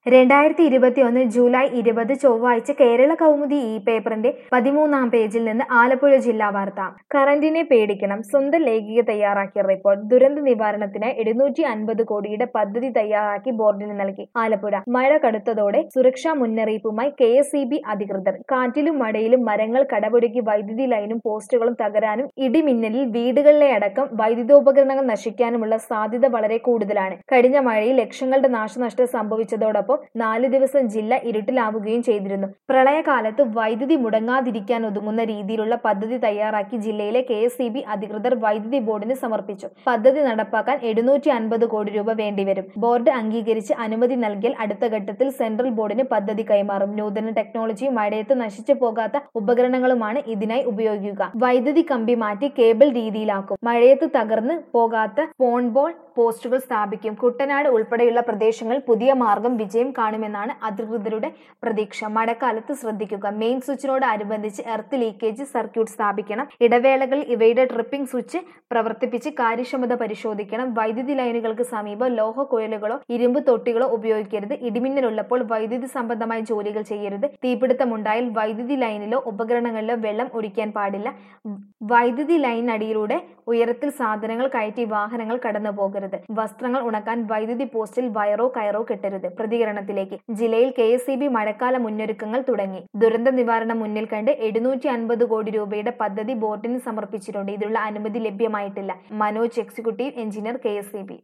രണ്ടായിരത്തി ഇരുപത്തിയൊന്ന് ജൂലൈ ഇരുപത് ചൊവ്വാഴ്ച കേരള കൗമുദി ഈ പേപ്പറിന്റെ പതിമൂന്നാം പേജിൽ നിന്ന് ആലപ്പുഴ ജില്ലാ വാർത്ത കറന്റിനെ പേടിക്കണം സ്വന്തം ലേഖിക തയ്യാറാക്കിയ റിപ്പോർട്ട് ദുരന്ത നിവാരണത്തിനായി എഴുന്നൂറ്റി അൻപത് കോടിയുടെ പദ്ധതി തയ്യാറാക്കി ബോർഡിന് നൽകി ആലപ്പുഴ മഴ കടുത്തതോടെ സുരക്ഷാ മുന്നറിയിപ്പുമായി കെ എസ് ഇ ബി അധികൃതർ കാറ്റിലും മഴയിലും മരങ്ങൾ കടപുഴകി വൈദ്യുതി ലൈനും പോസ്റ്റുകളും തകരാനും ഇടിമിന്നലിൽ വീടുകളിലെ അടക്കം വൈദ്യുതോപകരണങ്ങൾ നശിക്കാനുമുള്ള സാധ്യത വളരെ കൂടുതലാണ് കഴിഞ്ഞ മഴയിൽ ലക്ഷങ്ങളുടെ നാശനഷ്ടം സംഭവിച്ചതോടൊപ്പം നാല് ദിവസം ജില്ല ഇരുട്ടിലാവുകയും ചെയ്തിരുന്നു പ്രളയകാലത്ത് വൈദ്യുതി മുടങ്ങാതിരിക്കാൻ ഒതുങ്ങുന്ന രീതിയിലുള്ള പദ്ധതി തയ്യാറാക്കി ജില്ലയിലെ കെ എസ് അധികൃതർ വൈദ്യുതി ബോർഡിന് സമർപ്പിച്ചു പദ്ധതി നടപ്പാക്കാൻ എഴുന്നൂറ്റി അൻപത് കോടി രൂപ വേണ്ടിവരും ബോർഡ് അംഗീകരിച്ച് അനുമതി നൽകിയാൽ അടുത്ത ഘട്ടത്തിൽ സെൻട്രൽ ബോർഡിന് പദ്ധതി കൈമാറും നൂതന ടെക്നോളജിയും മഴയത്ത് നശിച്ചു പോകാത്ത ഉപകരണങ്ങളുമാണ് ഇതിനായി ഉപയോഗിക്കുക വൈദ്യുതി കമ്പി മാറ്റി കേബിൾ രീതിയിലാക്കും മഴയത്ത് തകർന്ന് പോകാത്ത ഫോൺ ബോൾ പോസ്റ്റുകൾ സ്ഥാപിക്കും കുട്ടനാട് ഉൾപ്പെടെയുള്ള പ്രദേശങ്ങളിൽ പുതിയ മാർഗം വിജയം കാണുമെന്നാണ് അധികൃതരുടെ പ്രതീക്ഷ മഴക്കാലത്ത് ശ്രദ്ധിക്കുക മെയിൻ സ്വിച്ചിനോട് അനുബന്ധിച്ച് എർത്ത് ലീക്കേജ് സർക്യൂട്ട് സ്ഥാപിക്കണം ഇടവേളകളിൽ ഇവയുടെ ട്രിപ്പിംഗ് സ്വിച്ച് പ്രവർത്തിപ്പിച്ച് കാര്യക്ഷമത പരിശോധിക്കണം വൈദ്യുതി ലൈനുകൾക്ക് സമീപം ലോഹ കുഴലുകളോ ഇരുമ്പ് തൊട്ടികളോ ഉപയോഗിക്കരുത് ഇടിമിന്നലുള്ളപ്പോൾ വൈദ്യുതി സംബന്ധമായ ജോലികൾ ചെയ്യരുത് തീപിടുത്തമുണ്ടായാൽ വൈദ്യുതി ലൈനിലോ ഉപകരണങ്ങളിലോ വെള്ളം ഒഴിക്കാൻ പാടില്ല വൈദ്യുതി ലൈനടിയിലൂടെ ഉയരത്തിൽ സാധനങ്ങൾ കയറ്റി വാഹനങ്ങൾ കടന്നു പോകരുത് വസ്ത്രങ്ങൾ ഉണക്കാൻ വൈദ്യുതി പോസ്റ്റിൽ വയറോ കയറോ കെട്ടരുത് പ്രതികരണത്തിലേക്ക് ജില്ലയിൽ കെ എസ് മഴക്കാല മുന്നൊരുക്കങ്ങൾ തുടങ്ങി ദുരന്ത നിവാരണം മുന്നിൽ കണ്ട് എഴുന്നൂറ്റി അൻപത് കോടി രൂപയുടെ പദ്ധതി ബോർഡിന് സമർപ്പിച്ചിട്ടുണ്ട് ഇതിനുള്ള അനുമതി ലഭ്യമായിട്ടില്ല Manoj executive engineer K S